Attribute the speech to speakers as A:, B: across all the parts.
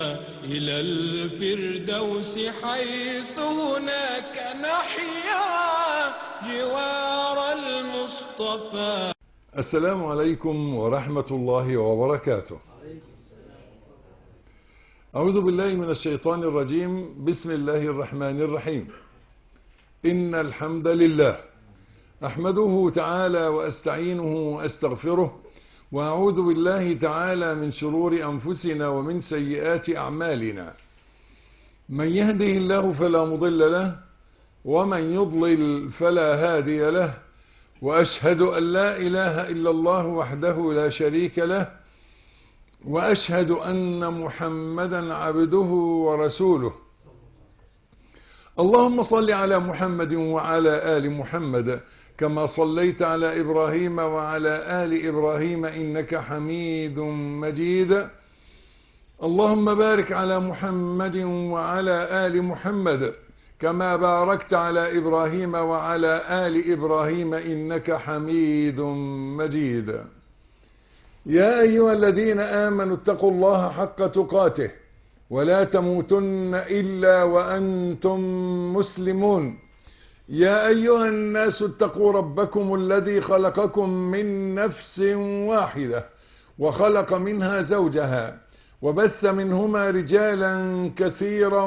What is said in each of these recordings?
A: إلى الفردوس حيث هناك نحيا جوار المصطفى
B: السلام عليكم ورحمة الله وبركاته أعوذ بالله من الشيطان الرجيم بسم الله الرحمن الرحيم إن الحمد لله أحمده تعالى وأستعينه وأستغفره وأعوذ بالله تعالى من شرور أنفسنا ومن سيئات أعمالنا من يهده الله فلا مضل له ومن يضلل فلا هادي له وأشهد أن لا إله إلا الله وحده لا شريك له وأشهد أن محمدا عبده ورسوله اللهم صل على محمد وعلى آل محمد كما صليت على إبراهيم وعلى آل إبراهيم إنك حميد مجيد اللهم بارك على محمد وعلى آل محمد كما باركت على إبراهيم وعلى آل إبراهيم إنك حميد مجيد يا أيها الذين آمنوا اتقوا الله حق تقاته ولا تموتن إلا وأنتم مسلمون يا أيها الناس اتقوا ربكم الذي خلقكم من نفس واحدة وخلق منها زوجها وبث منهما رجالا كثيرا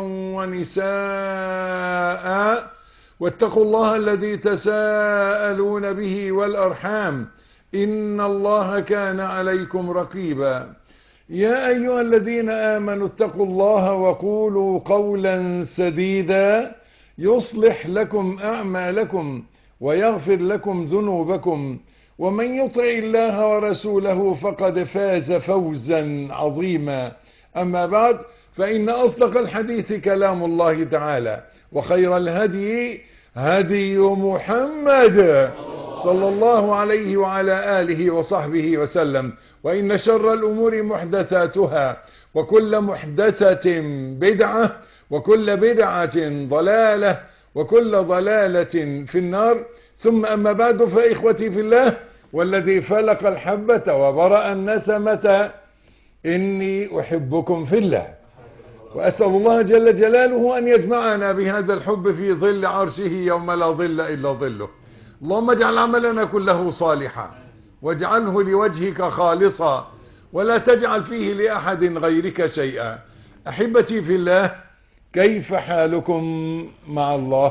B: ونساء واتقوا الله الذي تساءلون به والأرحام إن الله كان عليكم رقيبا يا أيها الذين آمنوا اتقوا الله وقولوا قولا سديدا يصلح لكم أعمالكم ويغفر لكم ذنوبكم ومن يطع الله ورسوله فقد فاز فوزا عظيما أما بعد فإن أصدق الحديث كلام الله تعالى وخير الهدي هدي محمد صلى الله عليه وعلى آله وصحبه وسلم وإن شر الأمور محدثاتها وكل محدثة بدعة وكل بدعة ضلالة وكل ضلالة في النار ثم أما بعد فإخوتي في الله والذي فلق الحبة وبرأ النسمة إني أحبكم في الله وأسأل الله جل جلاله أن يجمعنا بهذا الحب في ظل عرشه يوم لا ظل إلا ظله اللهم اجعل عملنا كله صالحا واجعله لوجهك خالصا ولا تجعل فيه لأحد غيرك شيئا أحبتي في الله كيف حالكم مع الله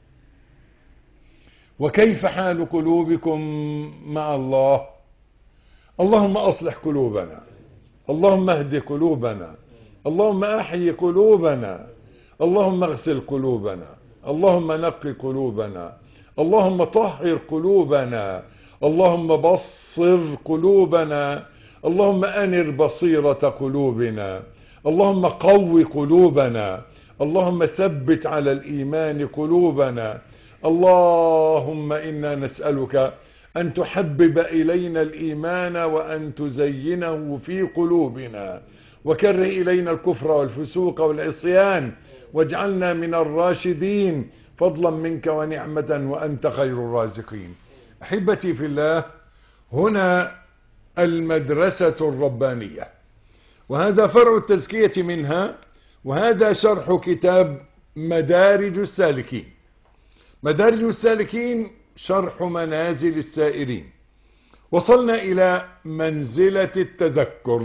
B: وكيف حال قلوبكم مع الله اللهم أصلح قلوبنا اللهم اهد قلوبنا اللهم أحيي قلوبنا اللهم اغسل قلوبنا اللهم نقي قلوبنا اللهم طهر قلوبنا اللهم بصر قلوبنا اللهم أنر بصيرة قلوبنا اللهم قو قلوبنا اللهم ثبت على الإيمان قلوبنا اللهم إنا نسألك أن تحبب إلينا الإيمان وأن تزينه في قلوبنا وكره إلينا الكفر والفسوق والعصيان واجعلنا من الراشدين فضلا منك ونعمة وأنت خير الرازقين أحبتي في الله هنا المدرسة الربانية وهذا فرع التزكية منها وهذا شرح كتاب مدارج السالكين مدارج السالكين شرح منازل السائرين وصلنا إلى منزلة التذكر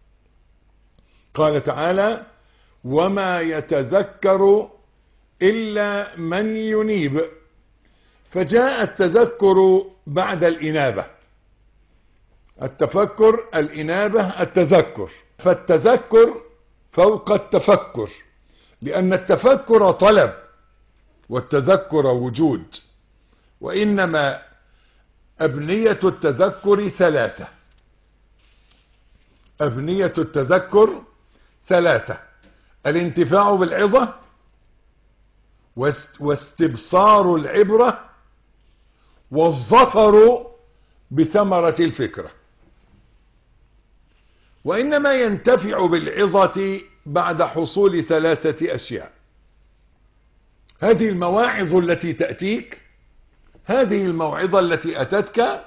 B: قال تعالى وما يتذكر إلا من ينيب فجاء التذكر بعد الإنابة التفكر الإنابة التذكر فالتذكر فوق التفكر لأن التفكر طلب والتذكر وجود وإنما أبنية التذكر ثلاثة أبنية التذكر ثلاثة الانتفاع بالعظة واستبصار العبرة والظفر بثمرة الفكرة وإنما ينتفع بالعظة بعد حصول ثلاثة أشياء هذه المواعظ التي تأتيك هذه الموعظة التي أتتك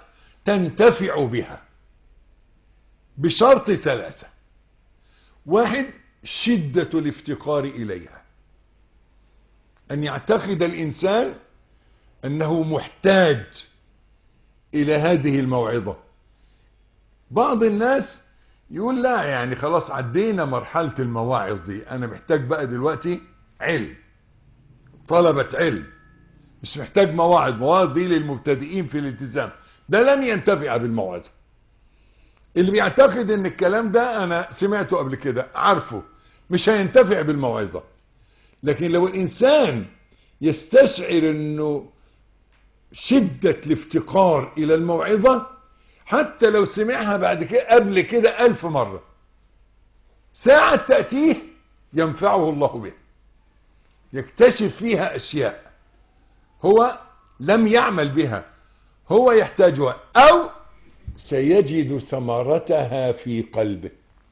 B: تنتفع بها بشرط ثلاثة واحد شدة الافتقار إليها أن يعتقد الإنسان أنه محتاج إلى هذه الموعظة بعض الناس يقول لا يعني خلاص عدينا مرحلة المواعظ دي أنا محتاج بقى دلوقتي علم طلبة علم مش محتاج مواعظ مواعظ دي للمبتدئين في الالتزام ده لن ينتفع بالموعظة اللي بيعتقد ان الكلام ده انا سمعته قبل كده عارفه مش هينتفع بالموعظة لكن لو الانسان يستشعر انه شدة الافتقار الى الموعظة حتى لو سمعها بعد كده قبل كده الف مرة ساعة تأتيه ينفعه الله به يكتشف فيها اشياء هو لم يعمل بها هو يحتاجها او سيجد ثمرتها في قلبه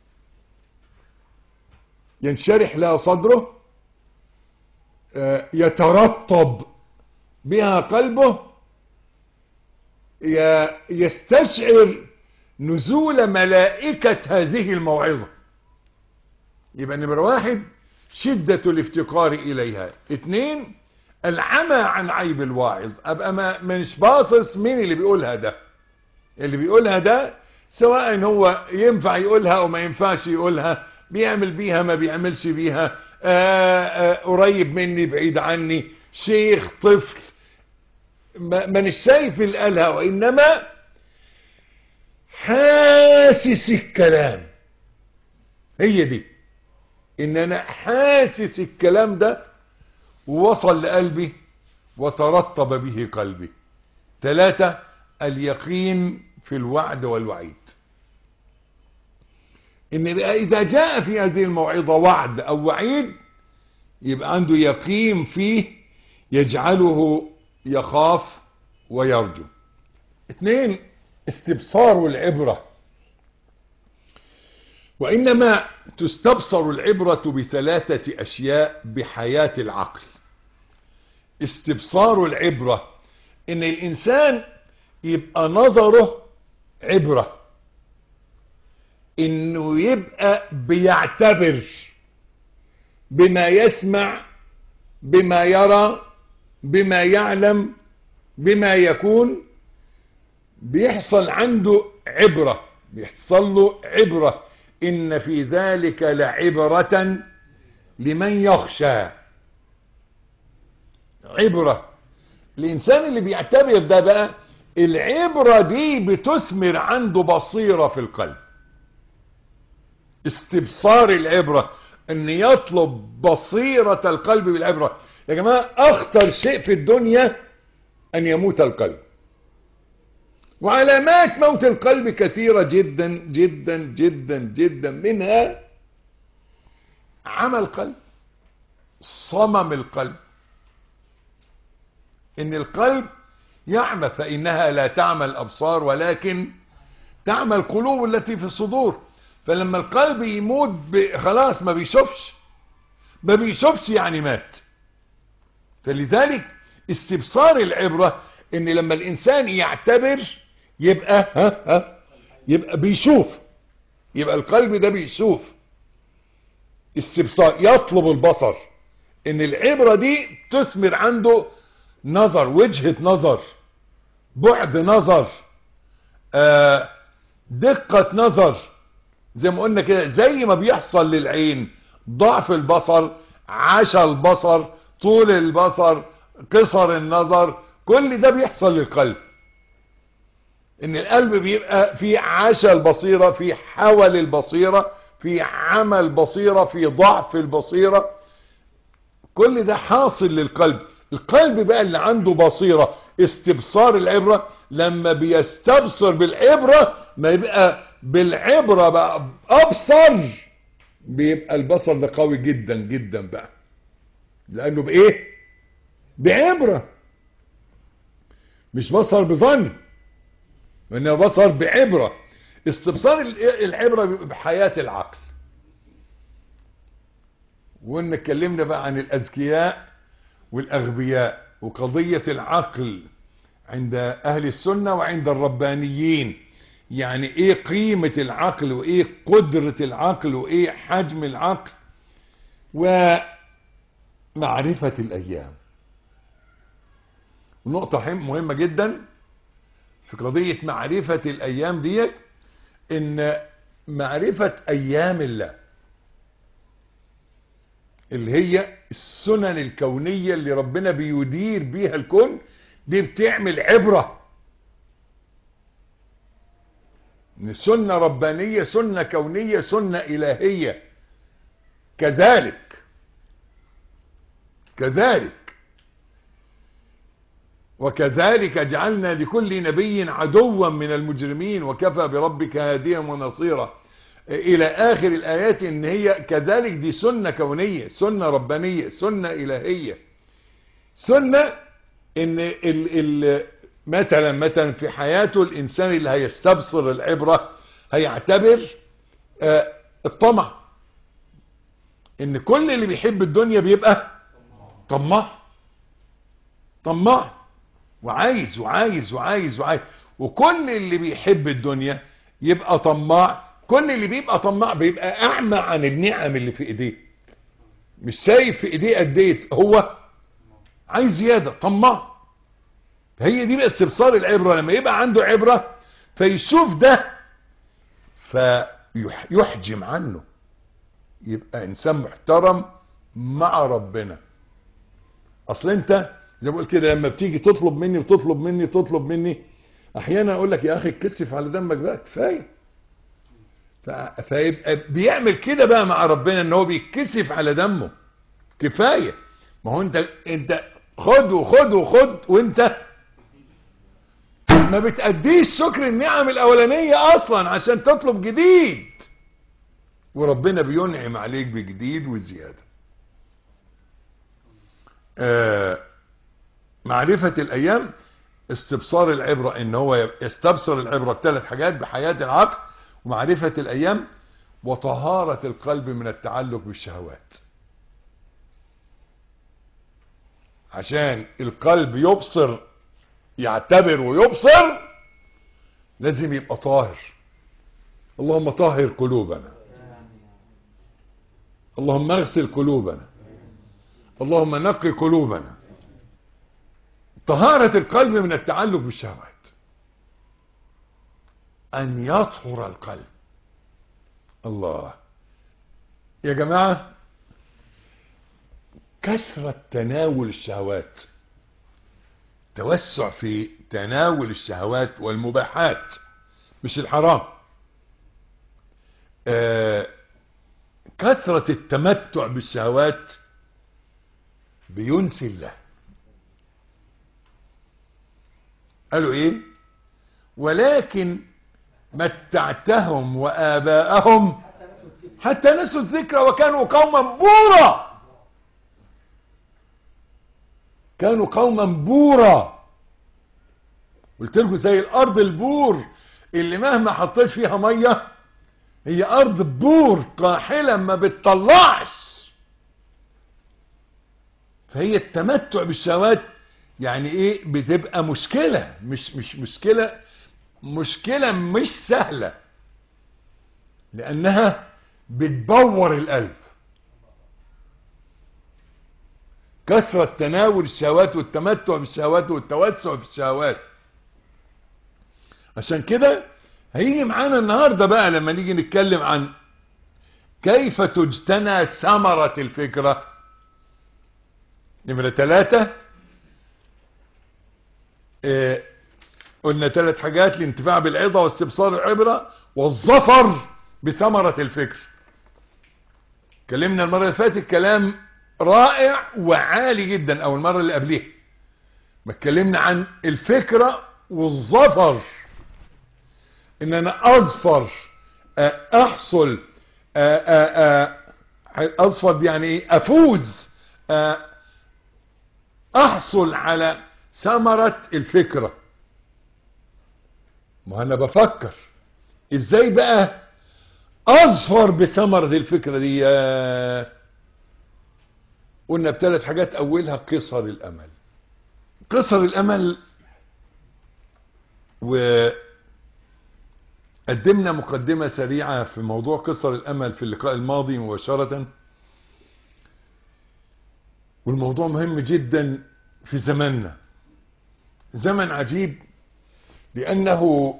B: ينشرح لها صدره يترطب بها قلبه يستشعر نزول ملائكة هذه الموعظة يبقى نمرة واحد شدة الافتقار إليها اثنين العمى عن عيب الواعظ ابقى ما مش باصص مين اللي بيقولها ده اللي بيقولها ده سواء هو ينفع يقولها او ما ينفعش يقولها بيعمل بيها ما بيعملش بيها آآ آآ قريب مني بعيد عني شيخ طفل ما مش شايف اللي قالها وانما حاسس الكلام هي دي ان انا حاسس الكلام ده ووصل لقلبي وترطب به قلبي ثلاثة اليقين في الوعد والوعيد ان اذا جاء في هذه الموعظة وعد او وعيد يبقى عنده يقين فيه يجعله يخاف ويرجو اثنين استبصار العبرة وإنما تستبصر العبرة بثلاثة أشياء بحياة العقل استبصار العبرة إن الإنسان يبقى نظره عبرة إنه يبقى بيعتبر بما يسمع بما يرى بما يعلم بما يكون بيحصل عنده عبرة بيحصل له عبرة إن في ذلك لعبرة لمن يخشى عبرة الإنسان اللي بيعتبر ده بقى العبرة دي بتثمر عنده بصيرة في القلب استبصار العبرة ان يطلب بصيرة القلب بالعبرة يا جماعة اخطر شيء في الدنيا ان يموت القلب وعلامات موت القلب كثيرة جدا جدا جدا جدا منها عمى القلب صمم القلب ان القلب يعمى فانها لا تعمى الابصار ولكن تعمى القلوب التي في الصدور فلما القلب يموت خلاص ما بيشوفش ما بيشوفش يعني مات فلذلك استبصار العبرة ان لما الانسان يعتبر يبقى ها ها يبقى بيشوف يبقى القلب ده بيشوف استبصار يطلب البصر ان العبرة دي تثمر عنده نظر وجهة نظر بعد نظر آه دقة نظر زي ما قلنا كده زي ما بيحصل للعين ضعف البصر عشى البصر طول البصر قصر النظر كل ده بيحصل للقلب ان القلب بيبقى في عشى البصيرة في حول البصيرة في عمى البصيرة في ضعف البصيرة كل ده حاصل للقلب القلب بقى اللي عنده بصيرة استبصار العبرة لما بيستبصر بالعبرة ما يبقى بالعبرة بقى ابصر بيبقى البصر ده قوي جدا جدا بقى لانه بايه بعبرة مش بصر بظن وانه بصر بعبرة استبصار العبرة بحياة العقل وان اتكلمنا بقى عن الاذكياء والاغبياء وقضية العقل عند اهل السنة وعند الربانيين يعني ايه قيمة العقل وايه قدرة العقل وايه حجم العقل ومعرفة الأيام ونقطة مهمة جدا في قضية معرفة الأيام ديت إن معرفة أيام الله اللي هي السنن الكونية اللي ربنا بيدير بيها الكون دي بتعمل عبرة سنة ربانية سنة كونية سنة إلهية كذلك كذلك وكذلك جعلنا لكل نبي عدوا من المجرمين وكفى بربك هاديا ونصيرا الى اخر الايات ان هي كذلك دي سنة كونية سنة ربانية سنة الهية سنة ان ال ال مثلا مثلا في حياته الانسان اللي هيستبصر العبرة هيعتبر آه الطمع ان كل اللي بيحب الدنيا بيبقى طماع طماع وعايز وعايز وعايز وعايز وكل اللي بيحب الدنيا يبقى طماع كل اللي بيبقى طماع بيبقى اعمى عن النعم اللي في ايديه مش شايف في ايديه قد ايه هو عايز زياده طماع هي دي بقى استبصار العبره لما يبقى عنده عبره فيشوف ده فيحجم عنه يبقى انسان محترم مع ربنا اصل انت زي ما بقول كده لما بتيجي تطلب مني وتطلب مني وتطلب مني احيانا اقول لك يا اخي اتكسف على دمك بقى كفايه فيبقى بيعمل كده بقى مع ربنا ان هو بيتكسف على دمه كفايه ما هو انت انت خد وخد وخد وانت ما بتأديش شكر النعم الاولانيه اصلا عشان تطلب جديد وربنا بينعم عليك بجديد وزياده آه معرفة الأيام استبصار العبرة إن هو يستبصر العبرة بثلاث حاجات بحياة العقل ومعرفة الأيام وطهارة القلب من التعلق بالشهوات عشان القلب يبصر يعتبر ويبصر لازم يبقى طاهر اللهم طهر قلوبنا اللهم اغسل قلوبنا اللهم نقي قلوبنا طهارة القلب من التعلق بالشهوات أن يطهر القلب الله يا جماعة كثرة تناول الشهوات توسع في تناول الشهوات والمباحات مش الحرام آه كثرة التمتع بالشهوات بينسي الله قالوا ايه ولكن متعتهم وآباءهم حتى نسوا الذكر وكانوا قوما بورا كانوا قوما بورا قلت لكم زي الارض البور اللي مهما حطيت فيها ميه هي ارض بور قاحله ما بتطلعش فهي التمتع بالشهوات يعني ايه بتبقى مشكله مش مش مشكله مشكله مش سهله لانها بتبور القلب كثرة تناول الشهوات والتمتع بالشهوات والتوسع في الشهوات عشان كده هيجي معانا النهاردة بقى لما نيجي نتكلم عن كيف تجتنى ثمرة الفكرة نمرة ثلاثة اه قلنا ثلاث حاجات الانتفاع بالعظة واستبصار العبرة والظفر بثمرة الفكر اتكلمنا المرة اللي فاتت كلام رائع وعالي جدا او المرة اللي قبليها ما اتكلمنا عن الفكرة والظفر ان انا اظفر احصل اظفر دي يعني ايه افوز احصل على ثمرة الفكرة ما انا بفكر ازاي بقى اظفر بثمرة الفكرة دي قلنا بثلاث حاجات اولها قصر الامل قصر الامل وقدمنا مقدمة سريعة في موضوع قصر الامل في اللقاء الماضي مباشرة والموضوع مهم جدا في زماننا زمن عجيب لأنه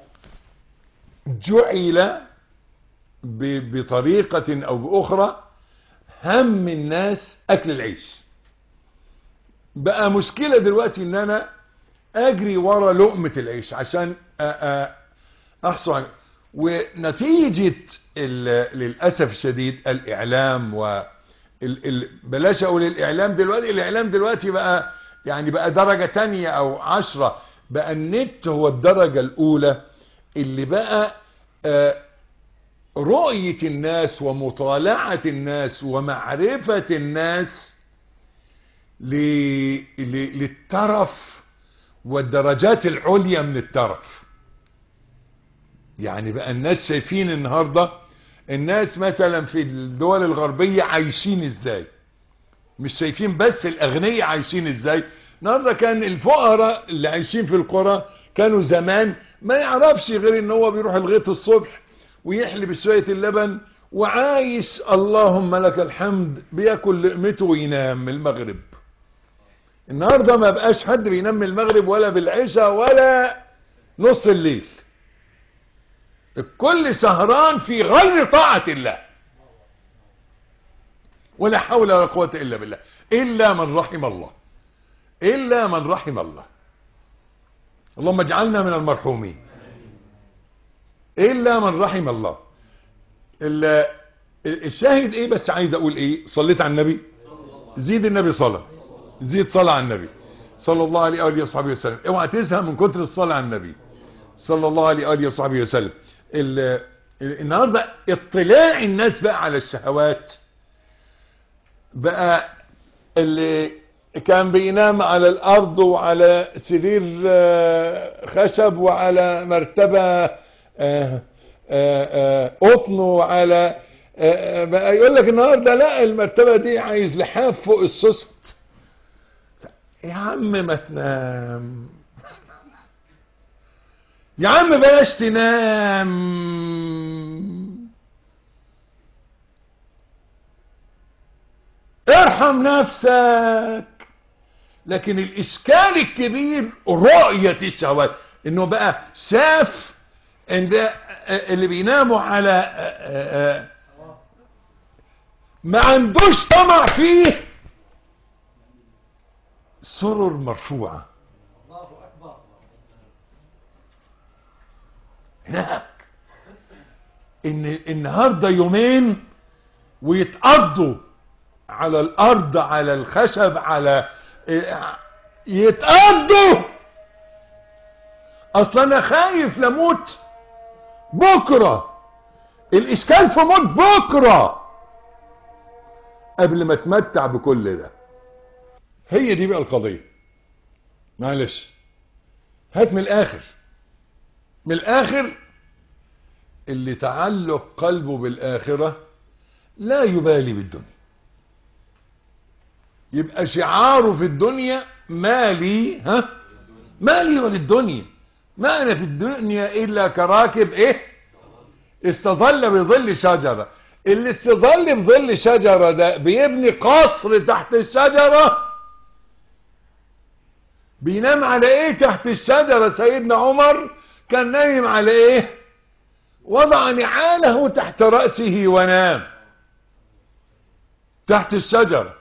B: جعل ب- بطريقة أو بأخرى هم الناس أكل العيش بقى مشكلة دلوقتي ان انا اجري ورا لقمة العيش عشان أ- أ- احصل على- ونتيجة ال- للأسف الشديد الاعلام و ال- ال- بلاش اقول الاعلام دلوقتي الاعلام دلوقتي بقى يعني بقى درجة تانية او عشرة بقى النت هو الدرجة الاولى اللي بقى آه، رؤية الناس ومطالعة الناس ومعرفة الناس ل- ل- للترف والدرجات العليا من الترف يعني بقى الناس شايفين النهاردة الناس مثلا في الدول الغربية عايشين ازاي مش شايفين بس الاغنياء عايشين ازاي النهاردة كان الفقراء اللي عايشين في القرى كانوا زمان ما يعرفش غير ان هو بيروح الغيط الصبح ويحلب شوية اللبن وعايش اللهم لك الحمد بياكل لقمته وينام من المغرب النهاردة ما بقاش حد بينام من المغرب ولا بالعشاء ولا نص الليل الكل سهران في غير طاعة الله ولا حول ولا قوة إلا بالله إلا من رحم الله إلا من رحم الله اللهم اجعلنا من المرحومين إلا من رحم الله ال- الشاهد إيه بس عايز أقول إيه صليت على النبي زيد النبي صلى زيد صلاة على النبي صلى الله عليه وآله وصحبه وسلم اوعى تزهق من كتر الصلاة على النبي صلى الله عليه وآله وصحبه وسلم ال- ال- النهاردة اطلاع الناس بقى على الشهوات بقى اللي كان بينام على الأرض وعلى سرير آه، خشب وعلى مرتبة آه، آه، آه، قطن وعلى آه، آه، بقى يقول لك النهارده لا المرتبة دي عايز لحاف فوق السوست يا عم ما تنام يا عم بلاش تنام ارحم نفسك لكن الاشكال الكبير رؤية الشهوات انه بقى شاف ان ده اللي بيناموا على ما عندوش طمع فيه سرر مرفوعة هناك ان النهاردة يومين ويتقضوا على الارض على الخشب على يتقضوا اصلا انا خايف لموت بكرة الاشكال في موت بكرة قبل ما اتمتع بكل ده هي دي بقى القضية معلش هات من الاخر من الاخر اللي تعلق قلبه بالاخرة لا يبالي بالدنيا يبقى شعاره في الدنيا مالي ها مالي وللدنيا ما انا في الدنيا الا كراكب ايه استظل بظل شجرة اللي استظل بظل شجرة ده بيبني قصر تحت الشجرة بينام على ايه تحت الشجرة سيدنا عمر كان نايم على ايه وضع نعاله تحت رأسه ونام تحت الشجرة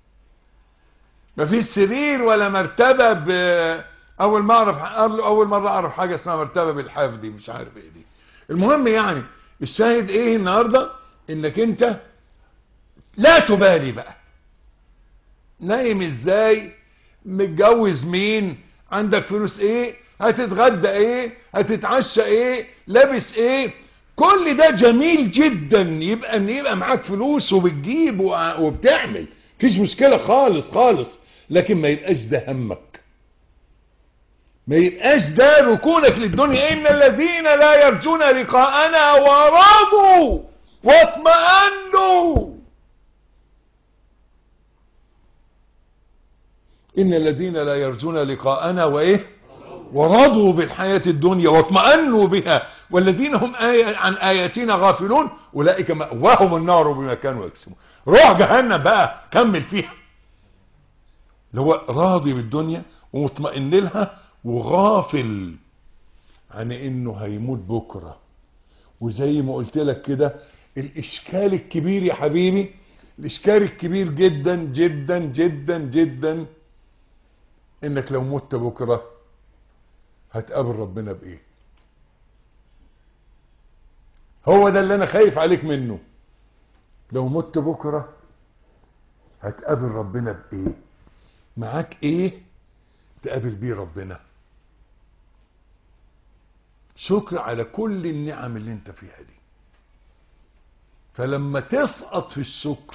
B: مفيش سرير ولا مرتبة ب اول ما اعرف اول مرة اعرف حاجة اسمها مرتبة بالحاف دي مش عارف ايه دي المهم يعني الشاهد ايه النهاردة انك انت لا تبالي بقى نايم ازاي متجوز مين عندك فلوس ايه هتتغدى ايه هتتعشى ايه لابس ايه كل ده جميل جدا يبقى ان يبقى معاك فلوس وبتجيب وبتعمل مفيش مشكلة خالص خالص لكن ما يبقاش ده همك ما يبقاش ده ركونك للدنيا ان الذين لا يرجون لقاءنا ورضوا واطمأنوا ان الذين لا يرجون لقاءنا وايه ورضوا بالحياة الدنيا واطمأنوا بها والذين هم آية عن آياتنا غافلون أولئك مأواهم النار بما كانوا يكسبون روح جهنم بقى كمل فيها اللي هو راضي بالدنيا ومطمئن لها وغافل عن انه هيموت بكرة وزي ما قلت لك كده الاشكال الكبير يا حبيبي الاشكال الكبير جدا جدا جدا جدا انك لو مت بكرة هتقابل ربنا بايه هو ده اللي انا خايف عليك منه لو مت بكرة هتقابل ربنا بايه معاك ايه تقابل بيه ربنا شكر على كل النعم اللي انت فيها دي فلما تسقط في الشكر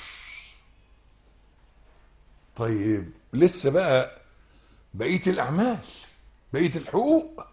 B: طيب لسه بقى بقية الأعمال بقية الحقوق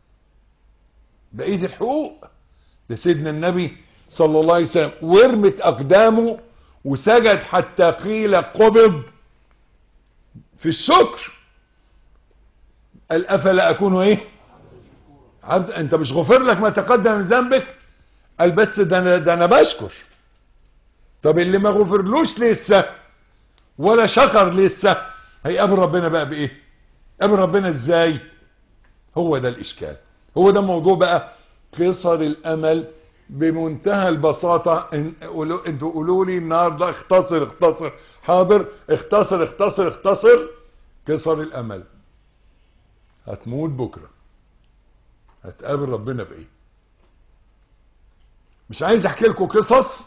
B: بقية الحقوق ده سيدنا النبي صلى الله عليه وسلم ورمت أقدامه وسجد حتى قيل قبض في الشكر قال أفلا أكون إيه عبد أنت مش غفر لك ما تقدم من ذنبك قال بس ده أنا, ده أنا بشكر طب اللي ما غفرلوش لسه ولا شكر لسه هيقابل ربنا بقى بايه قابل ربنا ازاي هو ده الاشكال هو ده موضوع بقى قصر الامل بمنتهى البساطة إن- قولوا- انتوا قولوا لي النهاردة اختصر اختصر حاضر اختصر اختصر اختصر قصر الامل هتموت بكرة هتقابل ربنا بايه مش عايز احكي لكم قصص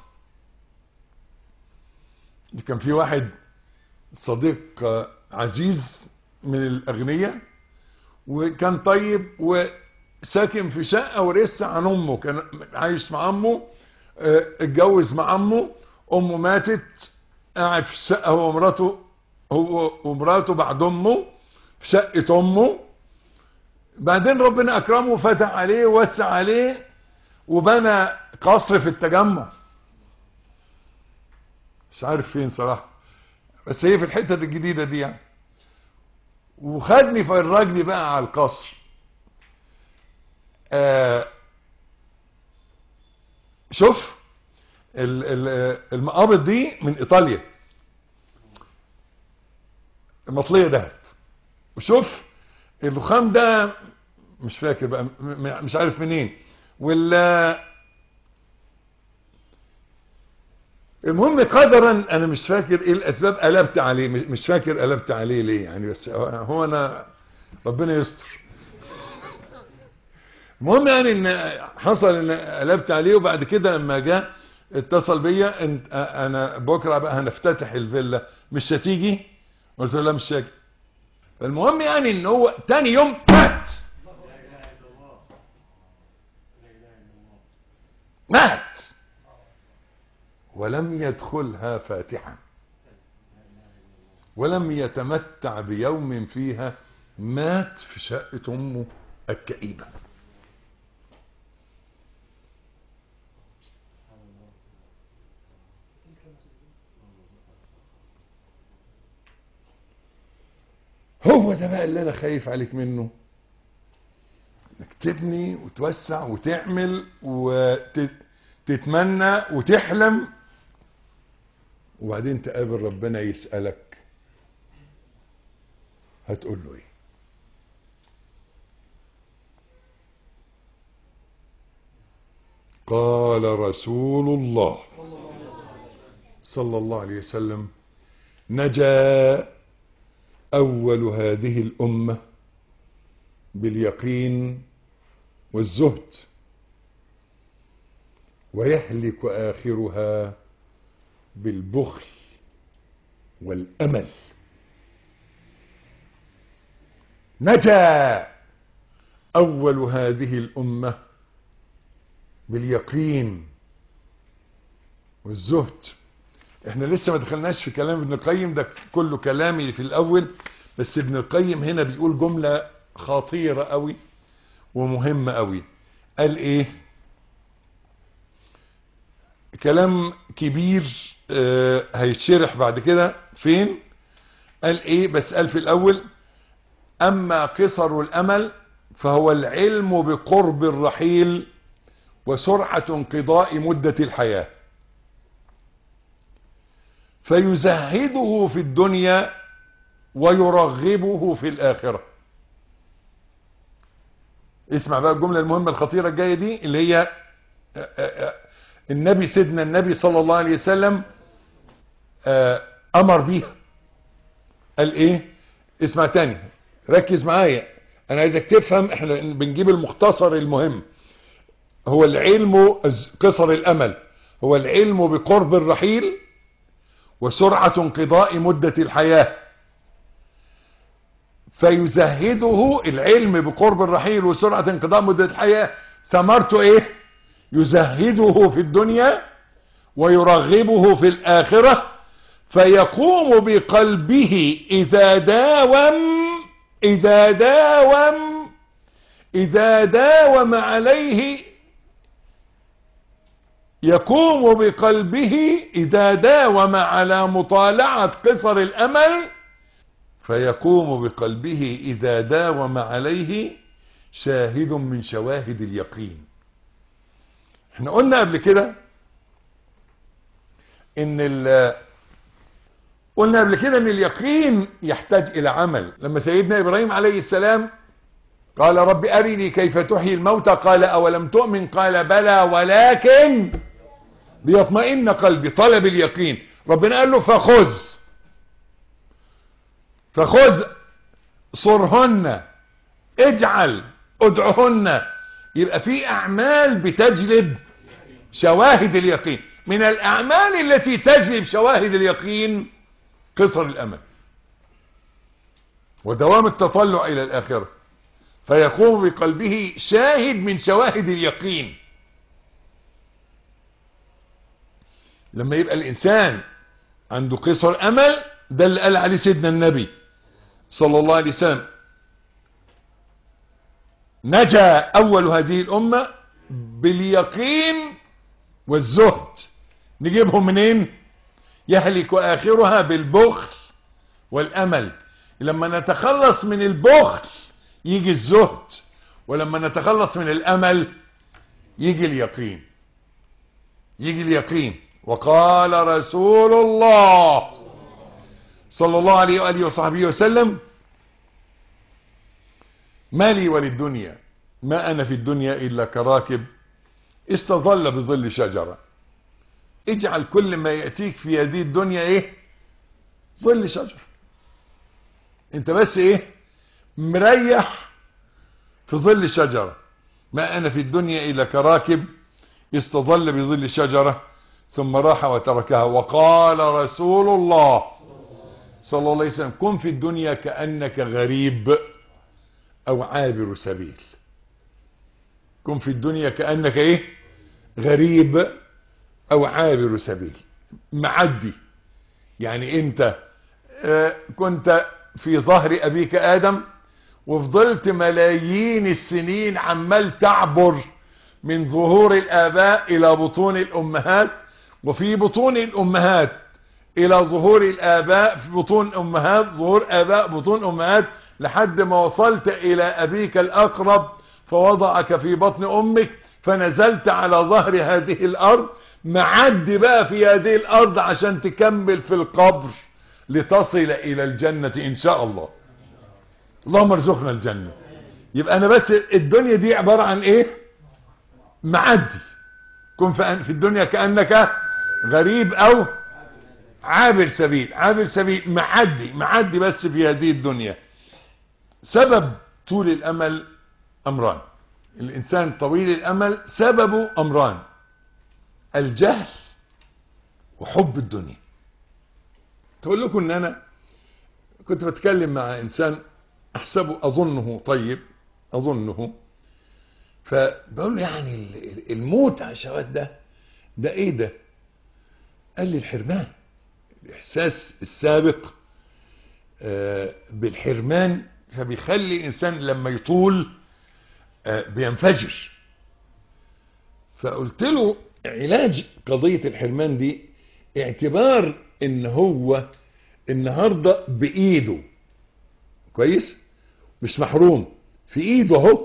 B: كان في واحد صديق آه، عزيز من الأغنياء وكان طيب وساكن في شقة ورث عن أمه كان عايش مع أمه آه، اتجوز مع أمه أمه ماتت قاعد في الشقة هو ومراته هو ومراته بعد أمه في شقة أمه بعدين ربنا أكرمه وفتح عليه ووسع عليه وبنى قصر في التجمع مش عارف فين صراحة بس هي في الحتة الجديدة دي يعني وخدني فرجني بقى على القصر آه شوف ال- ال- المقابض دي من ايطاليا مطلية دهب وشوف الرخام ده مش فاكر بقى م- م- مش عارف منين ولا المهم قدرا انا مش فاكر ايه الاسباب قلبت عليه مش- مش فاكر قلبت عليه ليه يعني بس هو- هو انا ربنا يستر المهم يعني ان حصل ان قلبت عليه وبعد كده لما جاء اتصل بيا انت انا بكره بقى هنفتتح الفيلا مش هتيجي قلت له لا مش هاجي المهم يعني ان هو تاني يوم مات مات ولم يدخلها فاتحا ولم يتمتع بيوم فيها مات في شقة أمه الكئيبة هو ده بقى اللي أنا خايف عليك منه انك تبني وتوسع وتعمل وتتمنى وتحلم وبعدين تقابل ربنا يسألك هتقول له ايه قال رسول الله صلى الله عليه وسلم نجا أول هذه الأمة باليقين والزهد ويهلك آخرها بالبخل والأمل نجا أول هذه الأمة باليقين والزهد احنا لسه ما دخلناش في كلام ابن القيم ده كله كلامي في الأول بس ابن القيم هنا بيقول جملة خطيرة قوي ومهمة قوي قال ايه كلام كبير آه هيتشرح بعد كده فين قال ايه بس قال في الاول اما قصر الامل فهو العلم بقرب الرحيل وسرعة انقضاء مدة الحياة فيزهده في الدنيا ويرغبه في الآخرة اسمع بقى الجملة المهمة الخطيرة الجاية دي اللي هي النبي سيدنا النبي صلى الله عليه وسلم أمر بيها قال ايه اسمع تاني ركز معايا انا عايزك تفهم احنا بنجيب المختصر المهم هو العلم قصر الامل هو العلم بقرب الرحيل وسرعة انقضاء مدة الحياة فيزهده العلم بقرب الرحيل وسرعة انقضاء مدة الحياة ثمرته ايه يزهده في الدنيا ويرغبه في الآخرة فيقوم بقلبه إذا داوم إذا داوم إذا داوم عليه يقوم بقلبه إذا داوم على مطالعة قصر الأمل فيقوم بقلبه إذا داوم عليه شاهد من شواهد اليقين احنا قلنا قبل كده ان ال قلنا قبل كده ان اليقين يحتاج الى عمل لما سيدنا ابراهيم عليه السلام قال رب ارني كيف تحيي الموتى قال اولم تؤمن قال بلى ولكن ليطمئن قلبي طلب اليقين ربنا قال له فخذ فخذ صرهن اجعل ادعهن يبقى في اعمال بتجلب شواهد اليقين من الاعمال التي تجلب شواهد اليقين قصر الامل ودوام التطلع الى الاخره فيقوم بقلبه شاهد من شواهد اليقين لما يبقى الانسان عنده قصر امل ده اللي قال عليه سيدنا النبي صلى الله عليه وسلم نجا اول هذه الامه باليقين والزهد نجيبهم منين يهلك اخرها بالبخل والامل لما نتخلص من البخل يجي الزهد ولما نتخلص من الامل يجي اليقين يجي اليقين وقال رسول الله صلى الله عليه وآله وصحبه وسلم ما لي وللدنيا ما أنا في الدنيا إلا كراكب استظل بظل شجرة اجعل كل ما يأتيك في هذه الدنيا ايه ظل شجرة انت بس ايه مريح في ظل شجرة ما أنا في الدنيا إلا كراكب استظل بظل شجرة ثم راح وتركها وقال رسول الله صلى الله عليه وسلم كن في الدنيا كأنك غريب أو عابر سبيل كن في الدنيا كأنك إيه غريب أو عابر سبيل معدي يعني أنت آه كنت في ظهر أبيك آدم وفضلت ملايين السنين عمال تعبر من ظهور الآباء إلى بطون الأمهات وفي بطون الأمهات إلى ظهور الآباء في بطون أمهات ظهور آباء بطون أمهات لحد ما وصلت إلى أبيك الأقرب فوضعك في بطن أمك فنزلت على ظهر هذه الأرض معد بقى في هذه الأرض عشان تكمل في القبر لتصل إلى الجنة إن شاء الله اللهم ارزقنا الجنة يبقى أنا بس الدنيا دي عبارة عن إيه معدي كن في الدنيا كأنك غريب أو عابر سبيل عابر سبيل معدي معدي بس في هذه الدنيا سبب طول الأمل أمران الإنسان طويل الأمل سببه أمران الجهل وحب الدنيا تقول لكم ان انا كنت بتكلم مع انسان احسبه اظنه طيب اظنه فبقول له يعني الموت على الشهوات ده ده ايه ده قال لي الحرمان الاحساس السابق بالحرمان فبيخلي الانسان لما يطول بينفجر فقلت له علاج قضية الحرمان دي اعتبار ان هو النهاردة بايده كويس مش محروم في ايده اهو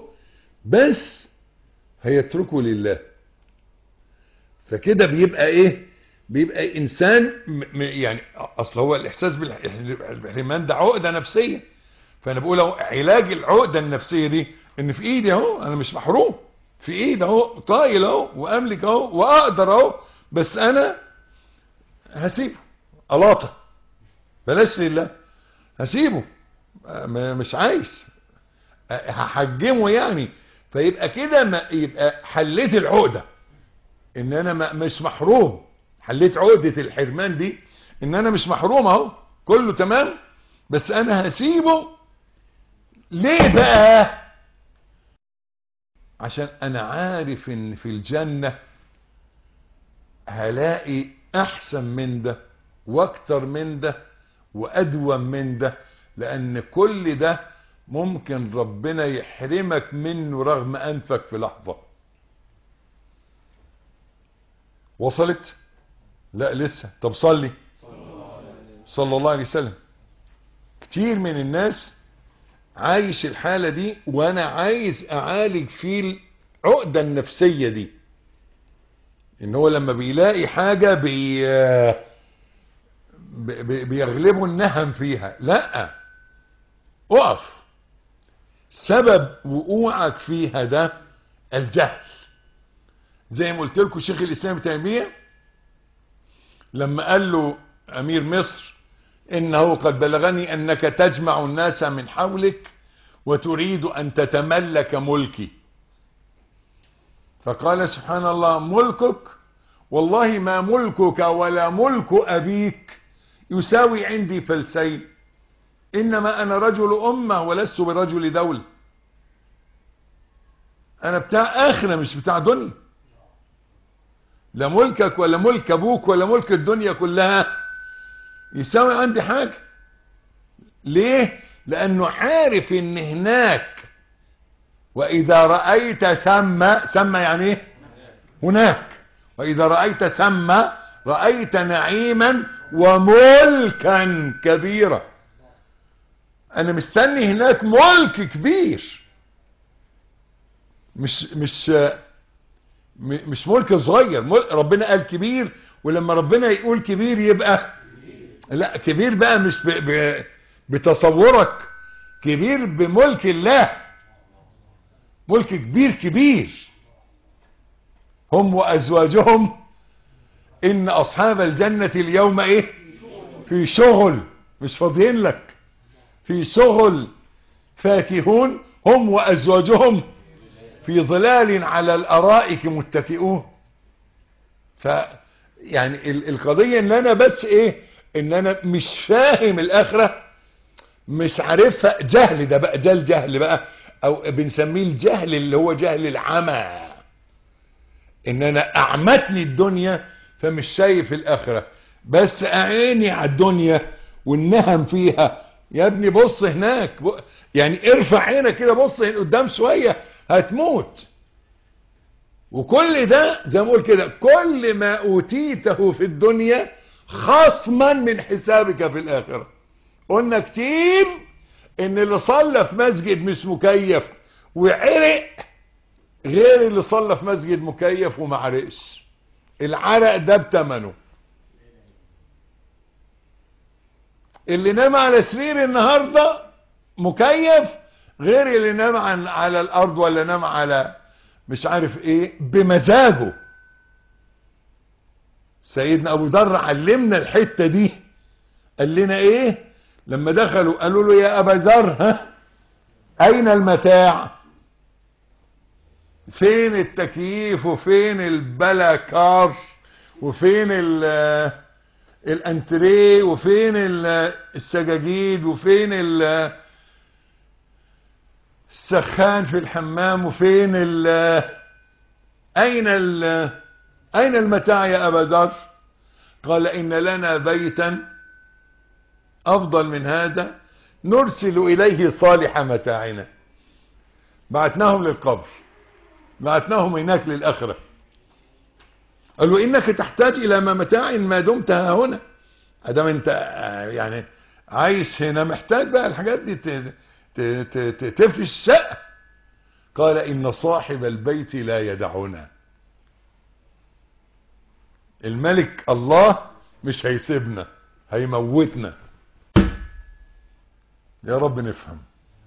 B: بس هيتركه لله فكده بيبقى ايه بيبقى انسان م- م- يعني اصل هو الاحساس بالح- بالحرمان ده عقده نفسيه فانا بقول اهو علاج العقده النفسيه دي ان في ايدي اهو انا مش محروم في ايدي اهو طايل اهو واملك اهو واقدر اهو بس انا هسيبه الاطه بلاش لله هسيبه م- مش عايز هحجمه يعني فيبقى كده ما يبقى حليت العقده ان انا ما مش محروم حليت عقده الحرمان دي ان انا مش محروم اهو كله تمام بس انا هسيبه ليه بقى عشان انا عارف ان في الجنه هلاقي احسن من ده واكتر من ده وادوم من ده لان كل ده ممكن ربنا يحرمك منه رغم انفك في لحظة وصلت لا لسه طب صلي صلى الله عليه وسلم كتير من الناس عايش الحالة دي وانا عايز اعالج فيه العقدة النفسية دي ان هو لما بيلاقي حاجة بي بي- بيغلبه النهم فيها لا اقف سبب وقوعك فيها ده الجهل زي ما قلت لكم شيخ الاسلام ابن تيميه لما قال له امير مصر انه قد بلغني انك تجمع الناس من حولك وتريد ان تتملك ملكي فقال سبحان الله ملكك والله ما ملكك ولا ملك ابيك يساوي عندي فلسين انما انا رجل امه ولست برجل دوله انا بتاع اخره مش بتاع دنيا لا ملكك ولا ملك ابوك ولا ملك الدنيا كلها يساوي عندي حاجه ليه لانه عارف ان هناك واذا رايت ثم ثم يعني ايه هناك واذا رايت ثم رايت نعيما وملكا كبيرا انا مستني هناك ملك كبير مش مش م- مش ملك صغير مل- ربنا قال كبير ولما ربنا يقول كبير يبقى لا كبير بقى مش ب... ب... بتصورك كبير بملك الله ملك كبير كبير هم وازواجهم ان اصحاب الجنة اليوم ايه في شغل مش فاضيين لك في شغل فاكهون هم وازواجهم في ظلال على الارائك متكئون ف يعني ال- القضية ان انا بس ايه ان انا مش فاهم الاخرة مش عارفها جهل ده بقى ده الجهل بقى او بنسميه الجهل اللي هو جهل العمى ان انا اعمتني الدنيا فمش شايف الاخرة بس اعيني على الدنيا والنهم فيها يا ابني بص هناك ب... يعني ارفع عينك كده بص قدام شوية هتموت وكل ده زي ما اقول كده كل ما اوتيته في الدنيا خصما من حسابك في الاخرة قلنا كتير ان اللي صلى في مسجد مش مكيف وعرق غير اللي صلى في مسجد مكيف وما عرقش العرق ده بتمنه اللي نام على سرير النهاردة مكيف غير اللي نام عن على الارض ولا نام على مش عارف ايه بمزاجه سيدنا ابو ذر علمنا الحتة دي قال لنا ايه لما دخلوا قالوا له يا ابا ذر ها اين المتاع فين التكييف وفين البلاكار وفين ال الانتريه وفين ال- السجاجيد وفين ال- السخان في الحمام وفين ال اين ال اين المتاع يا ابا ذر قال ان لنا بيتا افضل من هذا نرسل اليه صالح متاعنا بعتناهم للقبر بعتناهم هناك للاخره قال له انك تحتاج الى ما متاع ما دمت ها هنا ادام انت آه، يعني عايش هنا محتاج بقى الحاجات دي ت- ت- ت- ت- تفرش الشقه قال ان صاحب البيت لا يدعنا الملك الله مش هيسيبنا هيموتنا يا رب نفهم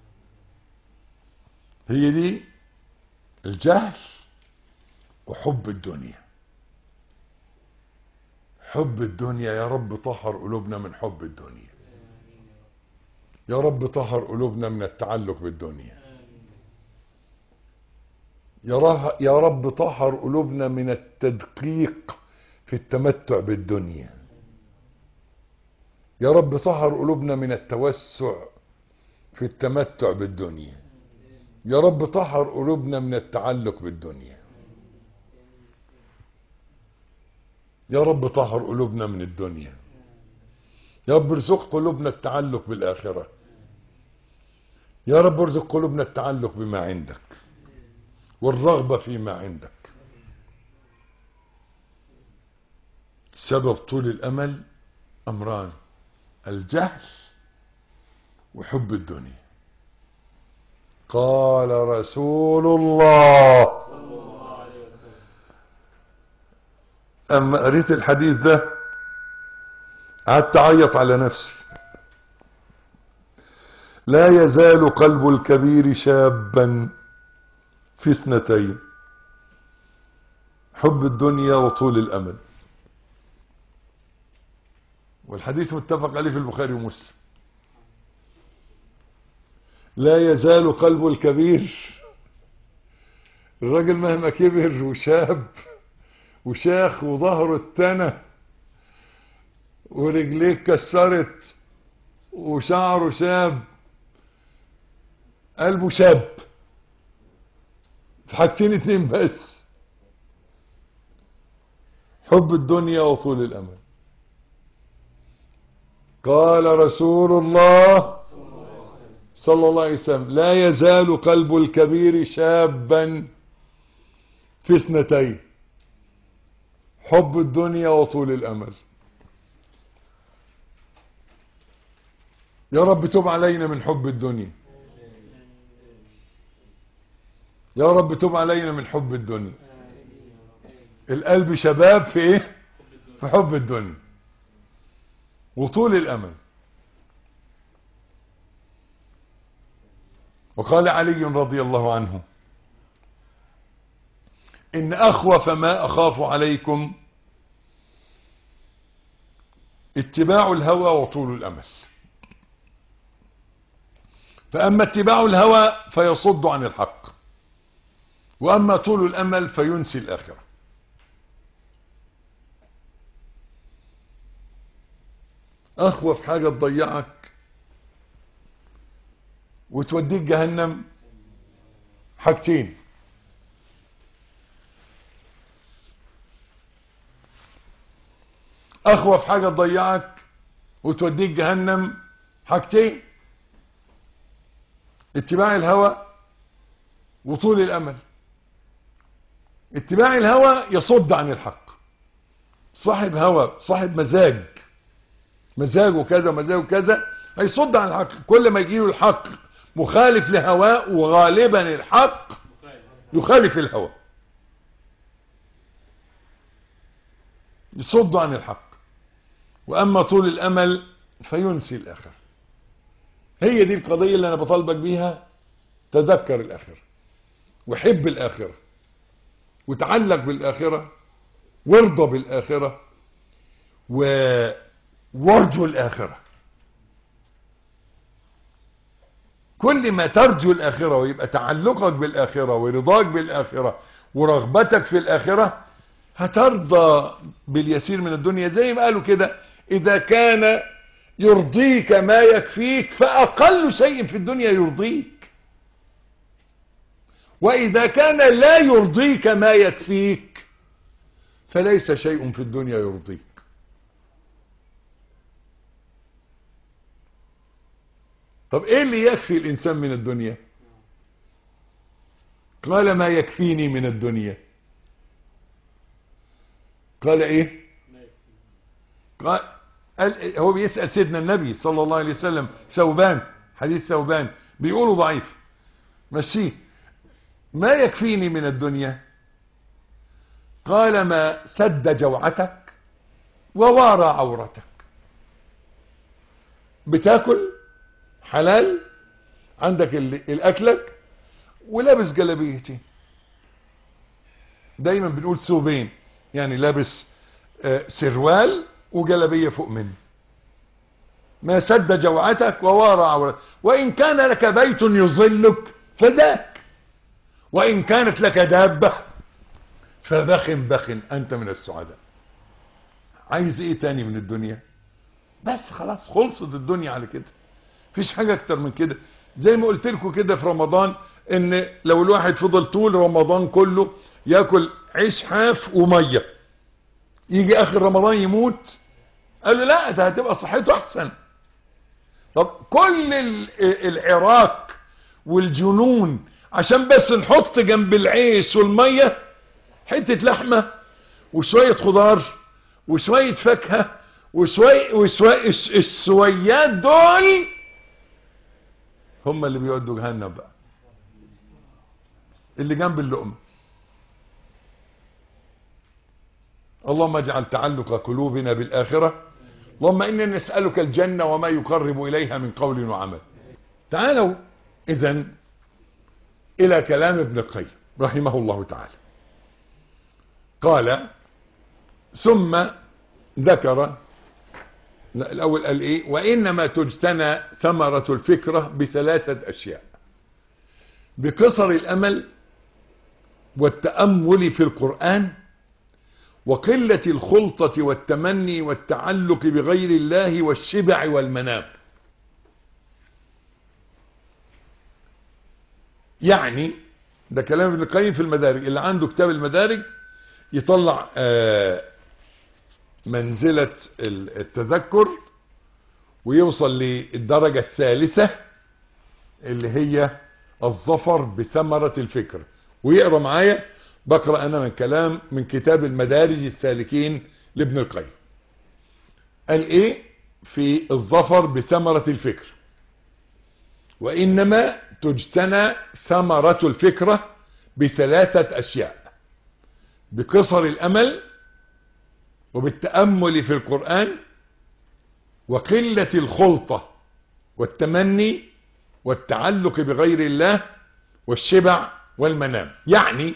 B: هي دي الجهل وحب الدنيا حب الدنيا يا رب طهر قلوبنا من حب الدنيا يا رب طهر قلوبنا من التعلق بالدنيا يا ره- يا رب طهر قلوبنا من التدقيق في التمتع بالدنيا يا رب طهر قلوبنا من التوسع في التمتع بالدنيا يا رب طهر قلوبنا من التعلق بالدنيا يا رب طهر قلوبنا من الدنيا يا رب ارزق قلوبنا التعلق بالآخرة يا رب ارزق قلوبنا التعلق بما عندك والرغبة فيما عندك سبب طول الأمل أمران الجهل وحب الدنيا قال رسول الله أما قريت الحديث ده قعدت أعيط على نفسي لا يزال قلب الكبير شابا في اثنتين حب الدنيا وطول الأمل والحديث متفق عليه في البخاري ومسلم لا يزال قلب الكبير الراجل مهما كبر وشاب وشاخ وظهره اتنى ورجليه اتكسرت وشعره شاب قلبه شاب في حاجتين اتنين بس حب الدنيا وطول الامل قال رسول الله صلى الله عليه وسلم لا يزال قلب الكبير شابا في اثنتين حب الدنيا وطول الامل يا رب تب علينا من حب الدنيا يا رب تب علينا من حب الدنيا القلب شباب في ايه في حب الدنيا وطول الامل وقال علي رضي الله عنه ان اخوف ما اخاف عليكم اتباع الهوى وطول الامل فاما اتباع الهوى فيصد عن الحق واما طول الامل فينسي الاخره اخوف حاجه تضيعك وتوديك جهنم حاجتين اخوف حاجه تضيعك وتوديك جهنم حاجتين اتباع الهوى وطول الامل اتباع الهوى يصد عن الحق صاحب هوى صاحب مزاج مزاجه كذا مزاجه كذا هيصد عن الحق كل ما يجيله الحق مخالف لهواه وغالبا الحق يخالف الهوى يصد عن الحق واما طول الامل فينسي الاخره هي دي القضيه اللي انا بطالبك بيها تذكر الاخره وحب الاخره وتعلق بالاخره وارضى بالاخره و... وارجو الاخره كل ما ترجو الاخره ويبقى تعلقك بالاخره ورضاك بالاخره ورغبتك في الاخره هترضى باليسير من الدنيا زي ما قالوا كده اذا كان يرضيك ما يكفيك فاقل شيء في الدنيا يرضيك واذا كان لا يرضيك ما يكفيك فليس شيء في الدنيا يرضيك طب ايه اللي يكفي الانسان من الدنيا قال ما يكفيني من الدنيا قال ايه قال قال هو بيسأل سيدنا النبي صلى الله عليه وسلم ثوبان حديث ثوبان بيقولوا ضعيف مشيه ما يكفيني من الدنيا قال ما سد جوعتك ووارى عورتك بتاكل حلال عندك ال- الاكلك ولابس جلابيتين دايما بنقول ثوبين يعني لابس آه، سروال وجلابيه فوق منه ما سد جوعتك ووارى عورتك وان كان لك بيت يظلك فذاك وان كانت لك دابه فبخ بخ انت من السعداء عايز ايه تاني من الدنيا بس خلاص خلصت الدنيا على كده مفيش حاجة اكتر من كده زي ما قلت لكم كده في رمضان ان لو الواحد فضل طول رمضان كله ياكل عيش حاف ومية يجي اخر رمضان يموت قال له لا ده هتبقى صحته احسن طب كل ال- العراق والجنون عشان بس نحط جنب العيش والمية حتة لحمة وشوية خضار وشوية فاكهة وشوية وشوية الس- السويات دول هم اللي بيودوا جهنم بقى اللي جنب اللقمة اللهم اجعل تعلق قلوبنا بالآخرة اللهم إنا نسألك الجنة وما يقرب إليها من قول وعمل تعالوا إذا إلى كلام ابن القيم رحمه الله تعالى قال ثم ذكر لا، الأول قال إيه وإنما تجتنى ثمرة الفكرة بثلاثة أشياء بقصر الأمل والتأمل في القرآن وقلة الخلطة والتمني والتعلق بغير الله والشبع والمنام يعني ده كلام ابن القيم في المدارج اللي عنده كتاب المدارج يطلع آه، منزلة التذكر ويوصل للدرجة الثالثة اللي هي الظفر بثمرة الفكر ويقرأ معايا بقرأ أنا من كلام من كتاب المدارج السالكين لابن القيم قال إيه في الظفر بثمرة الفكر وإنما تجتنى ثمرة الفكرة بثلاثة أشياء بقصر الأمل وبالتأمل في القرآن وقلة الخلطة والتمني والتعلق بغير الله والشبع والمنام يعني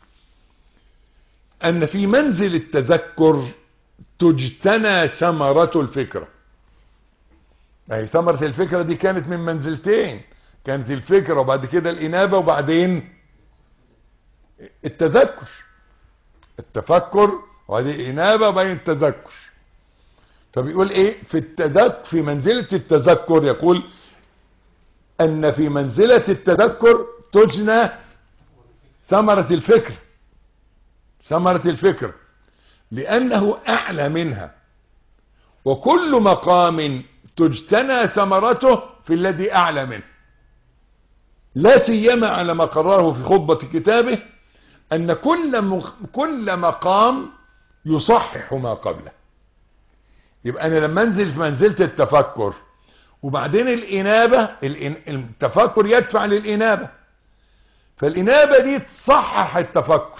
B: أن في منزل التذكر تجتنى ثمرة الفكرة أي ثمرة الفكرة دي كانت من منزلتين كانت الفكرة وبعد كده الإنابة وبعدين التذكر التفكر وبعدين الإنابة وبعدين التذكر فبيقول ايه في التذكر في منزلة التذكر يقول ان في منزلة التذكر تجنى ثمرة الفكر ثمرة الفكر لانه اعلى منها وكل مقام تجتنى ثمرته في الذي اعلى منه لا سيما على ما قرره في خطبة كتابه ان كل مق... كل مقام يصحح ما قبله يبقى انا لما انزل في منزلة التفكر وبعدين الانابة الإن- التفكر يدفع للانابة فالانابة دي تصحح التفكر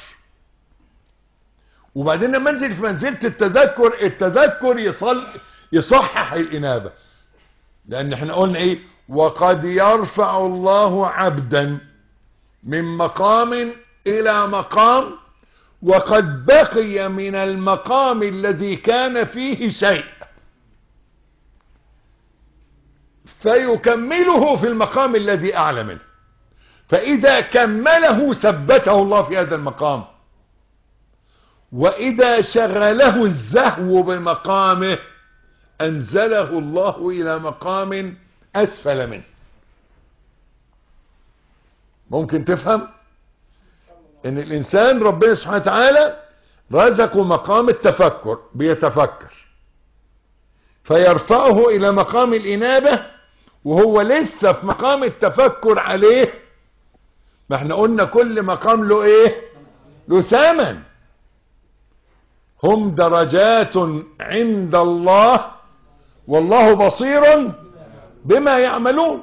B: وبعدين لما انزل في منزلة التذكر التذكر يصل يصحح الانابة لان احنا قلنا ايه وقد يرفع الله عبدا من مقام الى مقام وقد بقي من المقام الذي كان فيه شيء فيكمله في المقام الذي اعلى منه فاذا كمله ثبته الله في هذا المقام واذا شغله الزهو بمقامه انزله الله الى مقام اسفل منه ممكن تفهم ان الانسان ربنا سبحانه وتعالى رزقه مقام التفكر بيتفكر فيرفعه الى مقام الانابة وهو لسه في مقام التفكر عليه ما احنا قلنا كل مقام له ايه له ثمن هم درجات عند الله والله بصير بما يعملون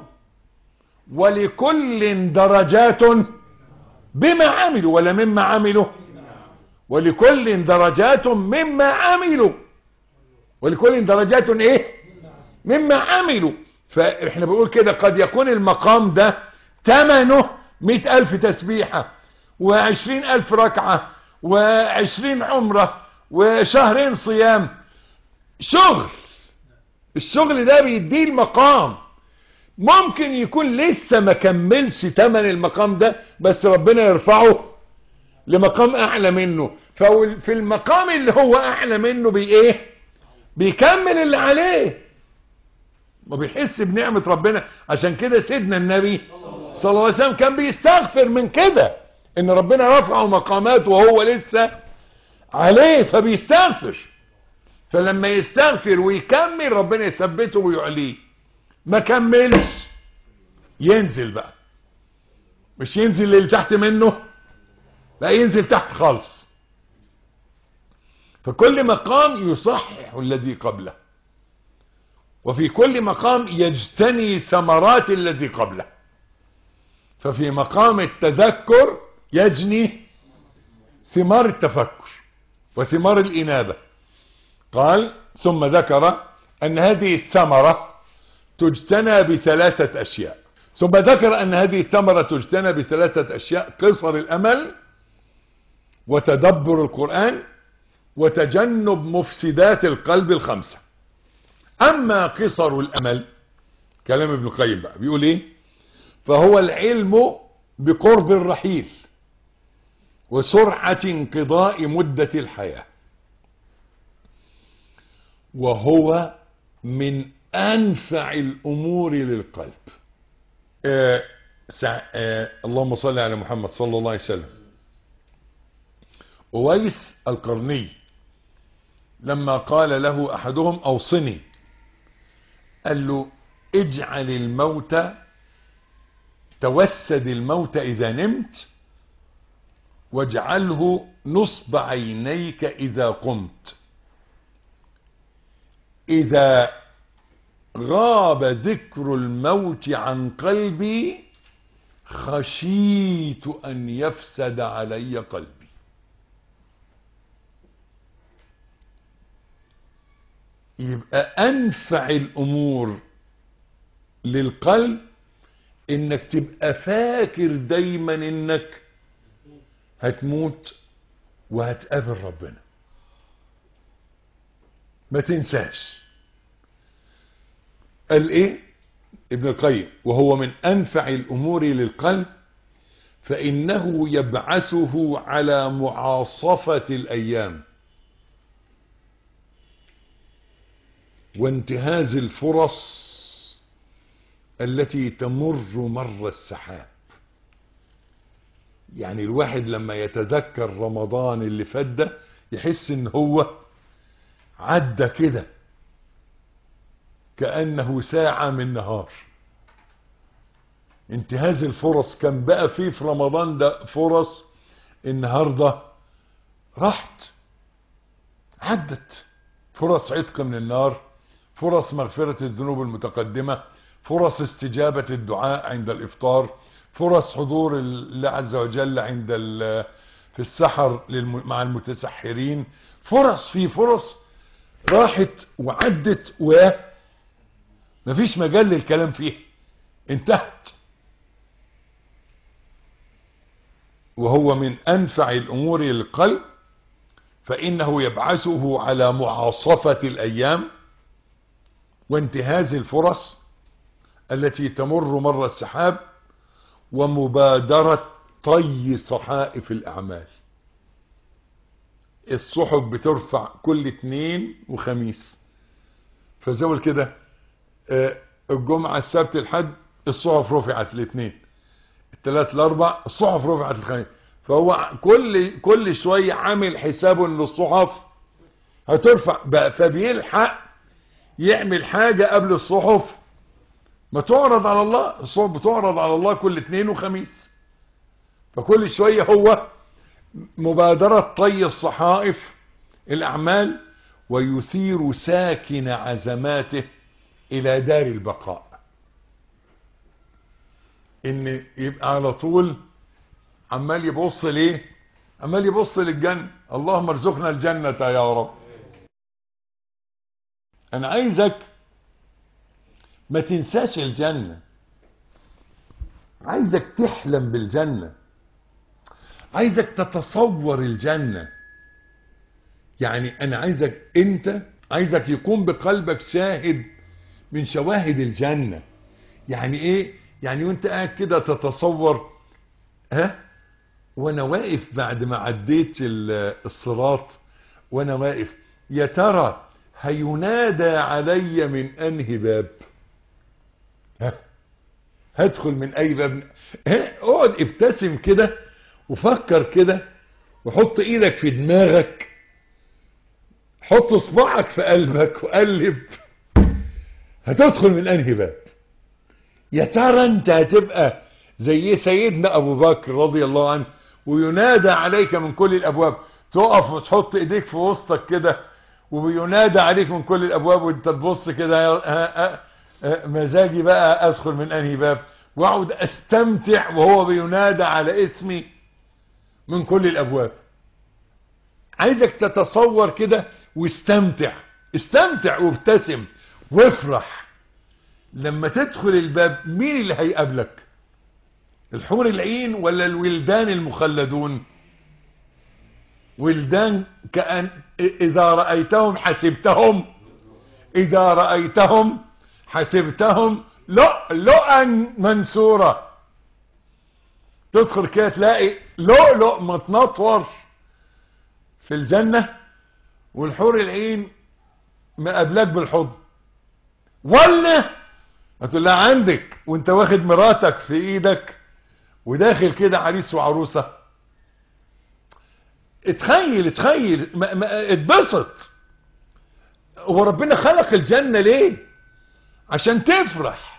B: ولكل درجات بما عملوا ولا مما عملوا ولكل درجات مما عملوا ولكل درجات ايه مما عملوا فاحنا بنقول كده قد يكون المقام ده ثمنه مئة ألف تسبيحة وعشرين ألف ركعة وعشرين عمرة وشهرين صيام شغل الشغل ده بيديه المقام ممكن يكون لسه ما كملش تمن المقام ده بس ربنا يرفعه لمقام اعلى منه ففي المقام اللي هو اعلى منه بي ايه بيكمل اللي عليه ما بيحس بنعمة ربنا عشان كده سيدنا النبي صلى الله عليه وسلم كان بيستغفر من كده ان ربنا رفعه مقامات وهو لسه عليه فبيستغفر فلما يستغفر ويكمل ربنا يثبته ويعليه ما كملش ينزل بقى مش ينزل اللي تحت منه لا ينزل تحت خالص فكل مقام يصحح الذي قبله وفي كل مقام يجتني ثمرات الذي قبله ففي مقام التذكر يجني ثمار التفكر وثمار الإنابة قال ثم ذكر أن هذه الثمرة تجتنى بثلاثة أشياء ثم ذكر أن هذه الثمرة تجتنى بثلاثة أشياء قصر الأمل وتدبر القرآن وتجنب مفسدات القلب الخمسة أما قصر الأمل كلام ابن القيم بقى بيقول إيه فهو العلم بقرب الرحيل وسرعة انقضاء مدة الحياة وهو من أنفع الأمور للقلب آه سع... آه اللهم صل على محمد صلى الله عليه وسلم أويس القرني لما قال له أحدهم أوصني قال له اجعل الموت توسد الموت إذا نمت واجعله نصب عينيك إذا قمت إذا غاب ذكر الموت عن قلبي خشيت أن يفسد علي قلبي يبقى أنفع الأمور للقلب إنك تبقى فاكر دايما إنك هتموت وهتقابل ربنا ما تنساش قال ايه ابن القيم وهو من انفع الامور للقلب فانه يبعثه على معاصفة الايام وانتهاز الفرص التي تمر مر السحاب يعني الواحد لما يتذكر رمضان اللي فات ده يحس ان هو عدى كده كأنه ساعة من نهار انتهاز الفرص كان بقى فيه في رمضان ده فرص النهاردة راحت عدت فرص عتق من النار فرص مغفرة الذنوب المتقدمة فرص استجابة الدعاء عند الإفطار فرص حضور الله عز وجل عند في السحر مع المتسحرين فرص في فرص راحت وعدت و مفيش مجال للكلام فيها انتهت وهو من انفع الامور للقلب فانه يبعثه على معاصفة الايام وانتهاز الفرص التي تمر مر السحاب ومبادرة طي صحائف الاعمال الصحف بترفع كل اثنين وخميس فزول كده الجمعة السبت الحد الصحف رفعت الاثنين الثلاث الاربع الصحف رفعت الخميس فهو كل كل شوية عامل حسابه ان الصحف هترفع بقى فبيلحق يعمل حاجة قبل الصحف ما تعرض على الله الصحف بتعرض على الله كل اثنين وخميس فكل شوية هو مبادرة طي الصحائف الأعمال ويثير ساكن عزماته إلى دار البقاء إن يبقى على طول عمال يبص ليه عمال يبص للجنة اللهم ارزقنا الجنة يا رب انا عايزك ما تنساش الجنة عايزك تحلم بالجنة عايزك تتصور الجنة يعني انا عايزك انت عايزك يكون بقلبك شاهد من شواهد الجنة يعني ايه يعني وانت قاعد كده تتصور ها وانا واقف بعد ما عديت الصراط وانا واقف يا ترى هينادى علي من انهي باب ها هدخل من اي باب ها اقعد ابتسم كده وفكر كده وحط ايدك في دماغك حط صباعك في قلبك وقلب هتدخل من انهي باب يا ترى انت هتبقى زي سيدنا ابو بكر رضي الله عنه وينادى عليك من كل الابواب تقف وتحط ايديك في وسطك كده وينادى عليك من كل الابواب وانت تبص كده مزاجي بقى ادخل من انهي باب واقعد استمتع وهو بينادى على اسمي من كل الابواب عايزك تتصور كده واستمتع استمتع وابتسم وافرح لما تدخل الباب مين اللي هيقابلك الحور العين ولا الولدان المخلدون ولدان كأن إذا رأيتهم حسبتهم إذا رأيتهم حسبتهم لؤلؤا منثورة تدخل كده تلاقي لؤلؤ متنطور في الجنة والحور العين مقابلك بالحضن ولا هتقول لها عندك وانت واخد مراتك في ايدك وداخل كده عريس وعروسة اتخيل اتخيل ما ما اتبسط هو ربنا خلق الجنة ليه عشان تفرح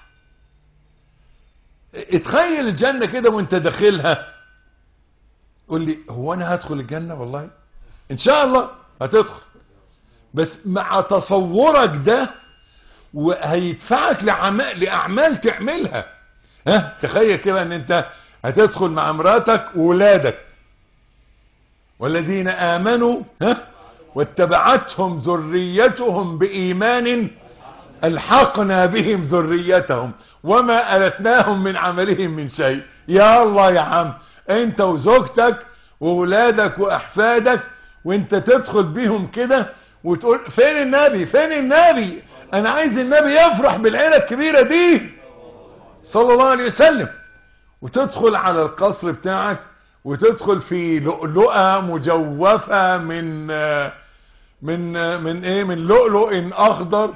B: اتخيل الجنة كده وانت داخلها قول لي هو انا هدخل الجنة والله ان شاء الله هتدخل بس مع تصورك ده وهيدفعك لعمال لاعمال تعملها ها تخيل كده ان انت هتدخل مع مراتك وولادك والذين امنوا ها واتبعتهم ذريتهم بايمان الحقنا بهم ذريتهم وما التناهم من عملهم من شيء يا الله يا عم انت وزوجتك وولادك واحفادك وانت تدخل بيهم كده وتقول فين النبي فين النبي انا عايز النبي يفرح بالعيله الكبيره دي صلى الله عليه وسلم وتدخل على القصر بتاعك وتدخل في لؤلؤه مجوفه من من من ايه من لؤلؤ اخضر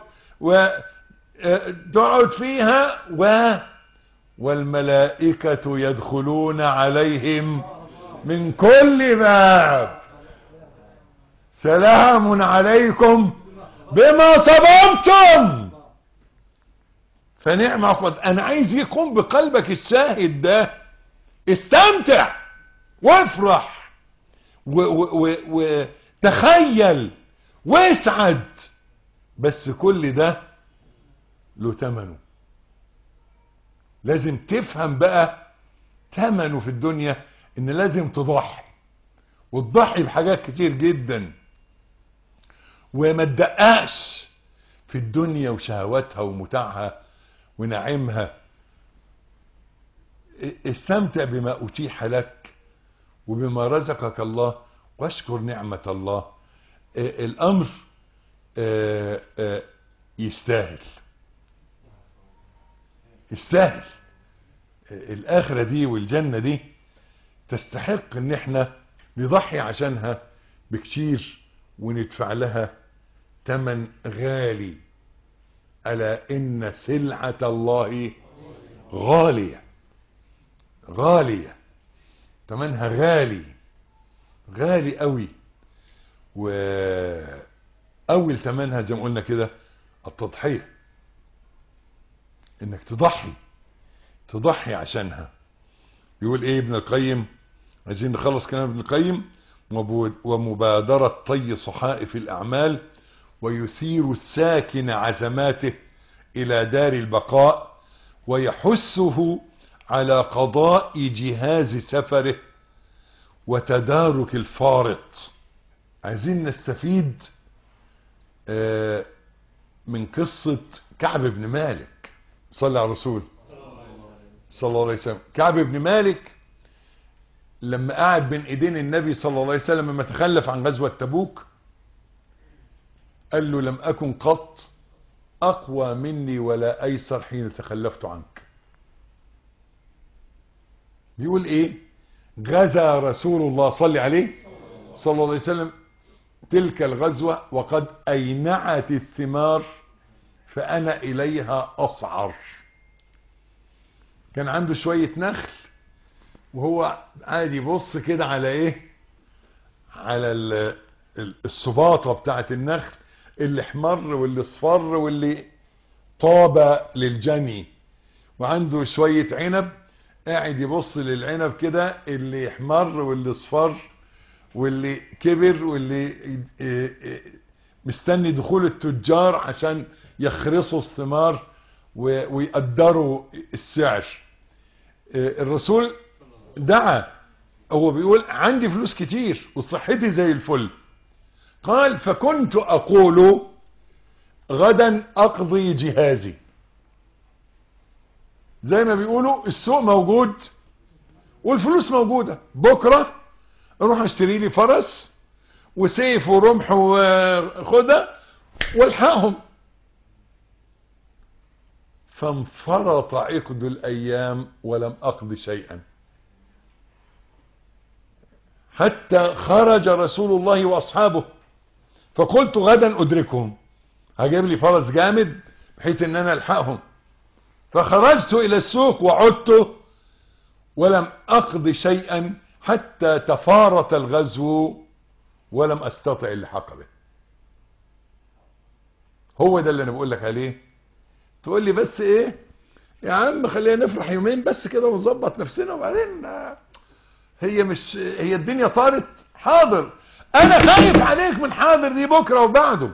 B: وتقعد فيها و والملائكة يدخلون عليهم من كل باب سلام عليكم بما صبرتم فنعم عقبت انا عايز يكون بقلبك الشاهد ده استمتع وافرح وتخيل واسعد بس كل ده له ثمنه لازم تفهم بقى ثمنه في الدنيا ان لازم تضحي وتضحي بحاجات كتير جدا وما تدققش في الدنيا وشهواتها ومتاعها ونعيمها استمتع بما اتيح لك وبما رزقك الله واشكر نعمة الله الامر يستاهل يستاهل الاخرة دي والجنة دي تستحق ان احنا نضحي عشانها بكتير وندفع لها تمن غالي الا ان سلعة الله غالية غالية تمنها غالي غالي قوي واول تمنها زي ما قلنا كده التضحية انك تضحي تضحي عشانها يقول ايه ابن القيم عايزين نخلص كلام ابن القيم ومبادرة طي صحائف الاعمال ويثير الساكن عزماته الى دار البقاء ويحثه على قضاء جهاز سفره وتدارك الفارط عايزين نستفيد من قصة كعب بن مالك صلى على الرسول صلى الله عليه وسلم كعب بن مالك لما قعد بين ايدين النبي صلى الله عليه وسلم لما تخلف عن غزوة تبوك قال له لم اكن قط اقوى مني ولا ايسر حين تخلفت عنك بيقول ايه غزا رسول الله صلى عليه صلى الله عليه وسلم تلك الغزوة وقد اينعت الثمار فانا اليها اصعر كان عنده شوية نخل وهو قاعد يبص كده على ايه على ال- ال- السباطة بتاعت النخل اللي احمر واللي اصفر واللي طاب للجني وعنده شوية عنب قاعد يبص للعنب كده اللي احمر واللي اصفر واللي كبر واللي اه اه مستني دخول التجار عشان يخرصوا الثمار و- ويقدروا السعر اه الرسول دعا هو بيقول عندي فلوس كتير وصحتي زي الفل قال فكنت اقول غدا اقضي جهازي زي ما بيقولوا السوق موجود والفلوس موجودة بكرة اروح اشتري لي فرس وسيف ورمح وخدة والحقهم فانفرط عقد الايام ولم اقض شيئا حتى خرج رسول الله واصحابه فقلت غدا ادركهم هجيب لي فرس جامد بحيث ان انا الحقهم فخرجت الى السوق وعدت ولم اقض شيئا حتى تفارت الغزو ولم استطع اللحاق به هو ده اللي انا بقول لك عليه تقول لي بس ايه يا عم خلينا نفرح يومين بس كده ونظبط نفسنا وبعدين آه، هي مش هي الدنيا طارت حاضر انا خايف عليك من حاضر دي بكره وبعده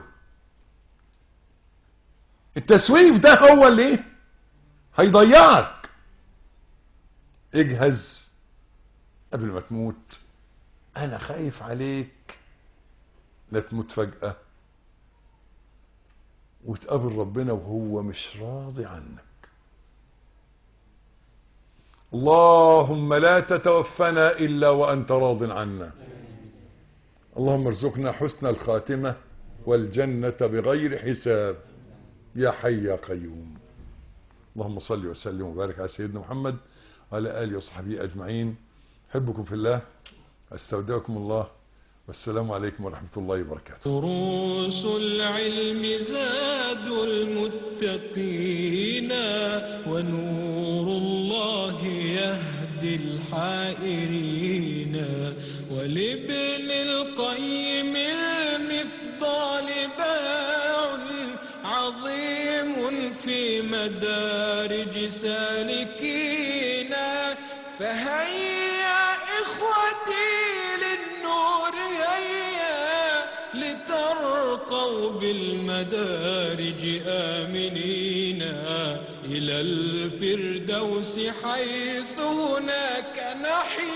B: التسويف ده هو اللي ايه هيضيعك اجهز قبل ما تموت انا خايف عليك لا تموت فجأة وتقابل ربنا وهو مش راضي عنك اللهم لا تتوفنا الا وانت راض عنا اللهم ارزقنا حسن الخاتمة والجنة بغير حساب يا حي يا قيوم اللهم صل وسلم وبارك على سيدنا محمد وعلى آله وصحبه أجمعين أحبكم في الله أستودعكم الله والسلام عليكم ورحمة الله وبركاته
A: دروس العلم زاد المتقين ونور الله يهدي الحائرين ولابن القيم المفضال باع عظيم في مدارج سالكين فهيا إخوتي للنور هيا لترقوا بالمدارج آمنين إلى الفردوس حيث هناك نحيا